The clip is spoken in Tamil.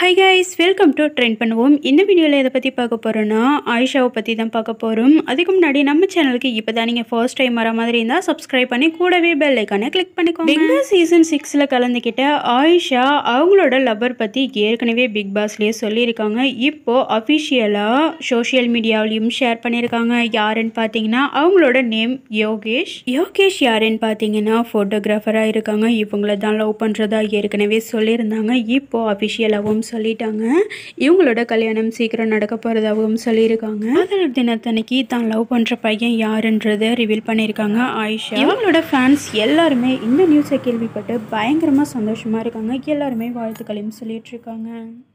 hi guys welcome to trend பண்ணுவோம் இந்த வீடியோவில் எதை பற்றி பார்க்க போகிறோன்னா ஆயிஷாவை பற்றி தான் பார்க்க போகிறோம் அதுக்கு முன்னாடி நம்ம சேனலுக்கு இப்போ தான் நீங்கள் ஃபர்ஸ்ட் டைம் வர மாதிரி இருந்தால் சப்ஸ்கிரைப் பண்ணி கூடவே பெல் ஐக்கானை கிளிக் பண்ணிக்கோங்க பிக் பாஸ் சீசன் சிக்ஸில் கலந்துக்கிட்ட ஆயிஷா அவங்களோட லவ்வர் பற்றி ஏற்கனவே பிக் பாஸ்லேயே சொல்லியிருக்காங்க இப்போது அஃபிஷியலாக சோஷியல் மீடியாவிலையும் ஷேர் பண்ணியிருக்காங்க யாருன்னு பார்த்தீங்கன்னா அவங்களோட நேம் யோகேஷ் யோகேஷ் யாருன்னு பார்த்தீங்கன்னா ஃபோட்டோகிராஃபராக இருக்காங்க இவங்கள தான் லவ் பண்ணுறதா ஏற்கனவே சொல்லியிருந்தாங்க இப்போது அஃபிஷியலாகவும் சொல்லிட்டாங்க இவங்களோட கல்யாணம் சீக்கிரம் நடக்க போகிறதாகவும் சொல்லியிருக்காங்க அதில் தினத்தன்னைக்கு தான் லவ் பண்ணுற பையன் யாருன்றதை ரிவீல் பண்ணியிருக்காங்க ஆயிஷா இவங்களோட ஃபேன்ஸ் எல்லாருமே இந்த நியூஸை கேள்விப்பட்டு பயங்கரமாக சந்தோஷமாக இருக்காங்க எல்லாருமே வாழ்த்துக்களையும் சொல்லிட்டு இருக்காங்க